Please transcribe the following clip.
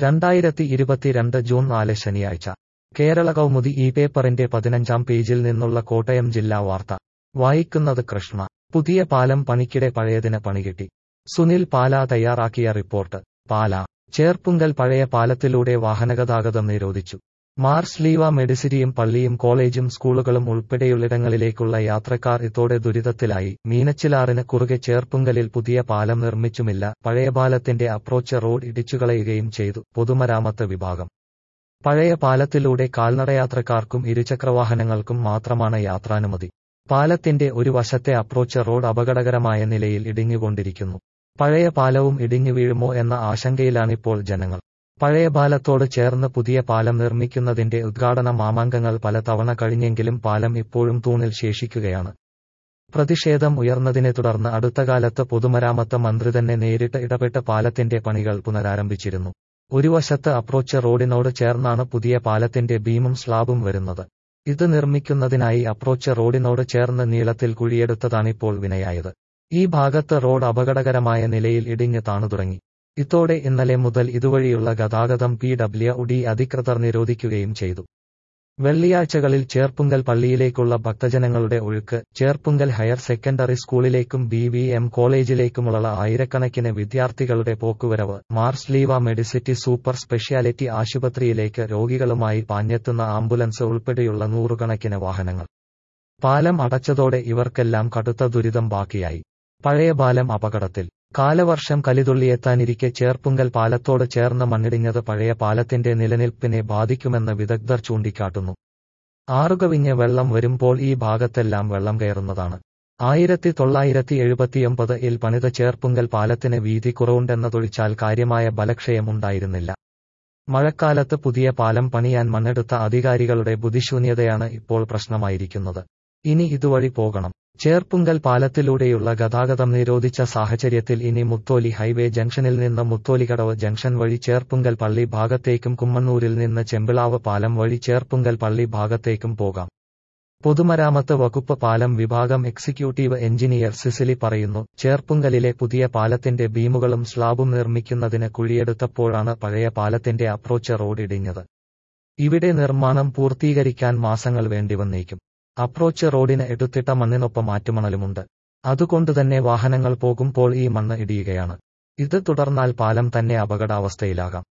രണ്ടായിരത്തി ഇരുപത്തിരണ്ട് ജൂൺ നാല് ശനിയാഴ്ച കേരള കൗമുദി ഈ പേപ്പറിന്റെ പതിനഞ്ചാം പേജിൽ നിന്നുള്ള കോട്ടയം ജില്ലാ വാർത്ത വായിക്കുന്നത് കൃഷ്ണ പുതിയ പാലം പണിക്കിടെ പഴയതിന് പണികിട്ടി സുനിൽ പാല തയ്യാറാക്കിയ റിപ്പോർട്ട് പാല ചേർപ്പുങ്കൽ പഴയ പാലത്തിലൂടെ വാഹനഗതാഗതം നിരോധിച്ചു മാർസ് ലീവ മെഡിസിരിയും പള്ളിയും കോളേജും സ്കൂളുകളും ഉൾപ്പെടെയുള്ളിടങ്ങളിലേക്കുള്ള യാത്രക്കാർ ഇതോടെ ദുരിതത്തിലായി മീനച്ചിലാറിന് കുറുകെ ചേർപ്പുങ്കലിൽ പുതിയ പാലം നിർമ്മിച്ചുമില്ല പഴയ പാലത്തിന്റെ അപ്രോച്ച് റോഡ് ഇടിച്ചുകളയുകയും ചെയ്തു പൊതുമരാമത്ത് വിഭാഗം പഴയ പാലത്തിലൂടെ കാൽനടയാത്രക്കാർക്കും ഇരുചക്രവാഹനങ്ങൾക്കും മാത്രമാണ് യാത്രാനുമതി പാലത്തിന്റെ ഒരു വശത്തെ അപ്രോച്ച് റോഡ് അപകടകരമായ നിലയിൽ ഇടിഞ്ഞുകൊണ്ടിരിക്കുന്നു പഴയ പാലവും ഇടിഞ്ഞു വീഴുമോ എന്ന ആശങ്കയിലാണിപ്പോൾ ജനങ്ങൾ പഴയ പാലത്തോട് ചേർന്ന് പുതിയ പാലം നിർമ്മിക്കുന്നതിന്റെ ഉദ്ഘാടന മാമാങ്കങ്ങൾ പലതവണ കഴിഞ്ഞെങ്കിലും പാലം ഇപ്പോഴും തൂണിൽ ശേഷിക്കുകയാണ് പ്രതിഷേധം ഉയർന്നതിനെ തുടർന്ന് അടുത്തകാലത്ത് പൊതുമരാമത്ത് മന്ത്രി തന്നെ നേരിട്ട് ഇടപെട്ട് പാലത്തിന്റെ പണികൾ പുനരാരംഭിച്ചിരുന്നു ഒരു വശത്ത് അപ്രോച്ച് റോഡിനോട് ചേർന്നാണ് പുതിയ പാലത്തിന്റെ ബീമും സ്ലാബും വരുന്നത് ഇത് നിർമ്മിക്കുന്നതിനായി അപ്രോച്ച് റോഡിനോട് ചേർന്ന് നീളത്തിൽ കുഴിയെടുത്തതാണിപ്പോൾ വിനയായത് ഈ ഭാഗത്ത് റോഡ് അപകടകരമായ നിലയിൽ ഇടിഞ്ഞ് താണു തുടങ്ങി ഇതോടെ ഇന്നലെ മുതൽ ഇതുവഴിയുള്ള ഗതാഗതം പി ഡബ്ല്യു ഡി അധികൃതർ നിരോധിക്കുകയും ചെയ്തു വെള്ളിയാഴ്ചകളിൽ ചേർപ്പുങ്കൽ പള്ളിയിലേക്കുള്ള ഭക്തജനങ്ങളുടെ ഒഴുക്ക് ചേർപ്പുങ്കൽ ഹയർ സെക്കൻഡറി സ്കൂളിലേക്കും ബി വി എം കോളേജിലേക്കുമുള്ള ആയിരക്കണക്കിന് വിദ്യാർത്ഥികളുടെ പോക്കുവരവ് Mar Sleeva medicity super speciality ആശുപത്രിയിലേക്ക് രോഗികളുമായി പാഞ്ഞെത്തുന്ന ആംബുലൻസ് ഉൾപ്പെടെയുള്ള നൂറുകണക്കിന് വാഹനങ്ങൾ പാലം അടച്ചതോടെ ഇവർക്കെല്ലാം കടുത്ത ദുരിതം ബാക്കിയായി പഴയ പാലം അപകടത്തിൽ കാലവർഷം കലിതുള്ളിയെത്താനിരിക്കെ ചേർപ്പുങ്കൽ പാലത്തോട് ചേർന്ന് മണ്ണിടിഞ്ഞത് പഴയ പാലത്തിന്റെ നിലനിൽപ്പിനെ ബാധിക്കുമെന്ന് വിദഗ്ധർ ചൂണ്ടിക്കാട്ടുന്നു ആറുകവിഞ്ഞ് വെള്ളം വരുമ്പോൾ ഈ ഭാഗത്തെല്ലാം വെള്ളം കയറുന്നതാണ് ആയിരത്തി തൊള്ളായിരത്തി എഴുപത്തിയൊമ്പത് ഇൽ പണിത ചേർപ്പുങ്കൽ പാലത്തിന് വീതി കുറവുണ്ടെന്നതൊഴിച്ചാൽ കാര്യമായ ബലക്ഷയം ഉണ്ടായിരുന്നില്ല മഴക്കാലത്ത് പുതിയ പാലം പണിയാൻ മണ്ണെടുത്ത അധികാരികളുടെ ബുദ്ധിശൂന്യതയാണ് ഇപ്പോൾ പ്രശ്നമായിരിക്കുന്നത് ഇനി ഇതുവഴി പോകണം ചേർപ്പുങ്കൽ പാലത്തിലൂടെയുള്ള ഗതാഗതം നിരോധിച്ച സാഹചര്യത്തിൽ ഇനി മുത്തോലി ഹൈവേ ജംഗ്ഷനിൽ നിന്ന് മുത്തോലിക്കടവ് ജംഗ്ഷൻ വഴി ചേർപ്പുങ്കൽ പള്ളി ഭാഗത്തേക്കും കുമ്മണ്ണൂരിൽ നിന്ന് ചെമ്പിളാവ് പാലം വഴി ചേർപ്പുങ്കൽ പള്ളി ഭാഗത്തേക്കും പോകാം പൊതുമരാമത്ത് വകുപ്പ് പാലം വിഭാഗം എക്സിക്യൂട്ടീവ് എഞ്ചിനീയർ സിസിലി പറയുന്നു ചേർപ്പുങ്കലിലെ പുതിയ പാലത്തിന്റെ ബീമുകളും സ്ലാബും നിർമ്മിക്കുന്നതിന് കുഴിയെടുത്തപ്പോഴാണ് പഴയ പാലത്തിന്റെ അപ്രോച്ച് റോഡ് ഇടിഞ്ഞത് ഇവിടെ നിർമ്മാണം പൂർത്തീകരിക്കാൻ മാസങ്ങൾ വേണ്ടിവന്നേക്കും അപ്രോച്ച് റോഡിന് എടുത്തിട്ട മണ്ണിനൊപ്പം മാറ്റുമണലുമുണ്ട് അതുകൊണ്ടുതന്നെ വാഹനങ്ങൾ പോകുമ്പോൾ ഈ മണ്ണ് ഇടിയുകയാണ് ഇത് തുടർന്നാൽ പാലം തന്നെ അപകടാവസ്ഥയിലാകാം